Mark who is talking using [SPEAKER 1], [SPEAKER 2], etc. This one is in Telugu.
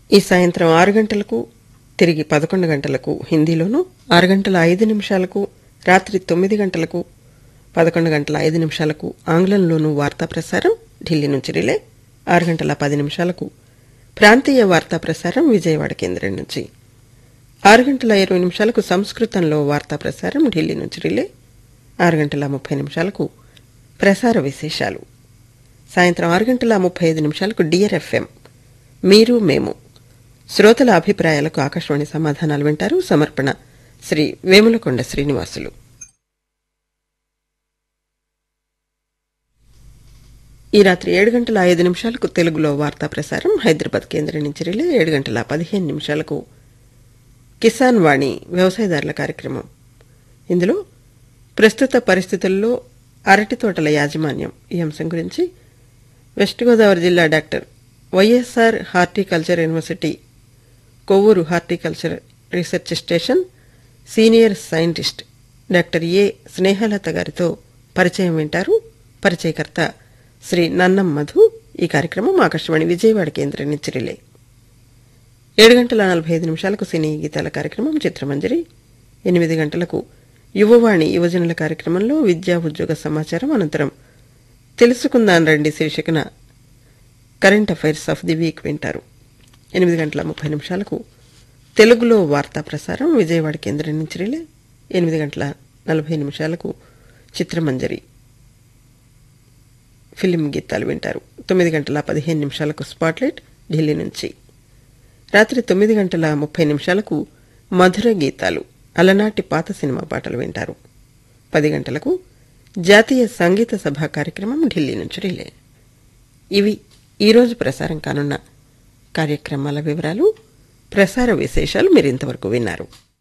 [SPEAKER 1] ఈ సాయంత్రం ఆరు గంటలకు తిరిగి పదకొండు గంటలకు హిందీలోను ఆరు గంటల ఐదు నిమిషాలకు రాత్రి తొమ్మిది గంటలకు పదకొండు గంటల ఐదు నిమిషాలకు ఆంగ్లంలోనూ వార్తా ప్రసారం ఢిల్లీ నుంచి రిలే ఆరు గంటల పది నిమిషాలకు ప్రాంతీయ వార్తా ప్రసారం విజయవాడ కేంద్రం నుంచి ఆరు గంటల ఇరవై నిమిషాలకు సంస్కృతంలో వార్తా ప్రసారం ఢిల్లీ నుంచి రిలే ఆరు గంటల ముప్పై నిమిషాలకు ప్రసార విశేషాలు సాయంత్రం ఆరు గంటల ముప్పై ఐదు నిమిషాలకు డియర్ ఎఫ్ఎం మీరు మేము శ్రోతల అభిప్రాయాలకు ఆకాశవాణి సమాధానాలు వింటారు సమర్పణ శ్రీ వేములకొండ శ్రీనివాసులు ఈ రాత్రి ఏడు గంటల ఐదు నిమిషాలకు తెలుగులో వార్తా ప్రసారం హైదరాబాద్ కేంద్రం నుంచి రిలే ఏడు గంటల పదిహేను నిమిషాలకు కిసాన్ వాణి వ్యవసాయదారుల కార్యక్రమం ఇందులో ప్రస్తుత పరిస్థితుల్లో అరటి తోటల యాజమాన్యం ఈ అంశం గురించి వెస్ట్ గోదావరి జిల్లా doctor YSR horticulture university Kovvur horticulture research station senior scientist doctor A Snehalatha గారితో పరిచయం వింటారు పరిచయకర్త శ్రీ నన్నం మధు ఈ కార్యక్రమం ఆకాశవాణి విజయవాడ కేంద్రం నుంచి రిలే ఏడు గంటల నలభై ఐదు నిమిషాలకు సినీ గీతాల కార్యక్రమం చిత్రమంజరి ఎనిమిది గంటలకు యువవాణి యువజనుల కార్యక్రమంలో విద్యా ఉద్యోగ సమాచారం అనంతరం తెలుసుకుందాం రండి శీర్షికన current affairs of the week వింటారు ఎనిమిది గంటల ముప్పై నిమిషాలకు తెలుగులో వార్తా ప్రసారం విజయవాడ కేంద్రం నుంచి రిలే ఎనిమిది గంటల నలభై నిమిషాలకు చిత్రమంజరి ఫిలిం గీతాలు వింటారు తొమ్మిది గంటల పదిహేను నిమిషాలకు స్పాట్లైట్ ఢిల్లీ నుంచి రాత్రి తొమ్మిది గంటల ముప్పై నిమిషాలకు మధుర గీతాలు అలనాటి పాత సినిమా పాటలు వింటారు పది గంటలకు జాతీయ సంగీత సభ కార్యక్రమం ఢిల్లీ నుంచి రిలే ఇవి ఈరోజు ప్రసారం కానున్న కార్యక్రమాల వివరాలు ప్రసార విశేషాలు మీరు ఇంతవరకు విన్నారు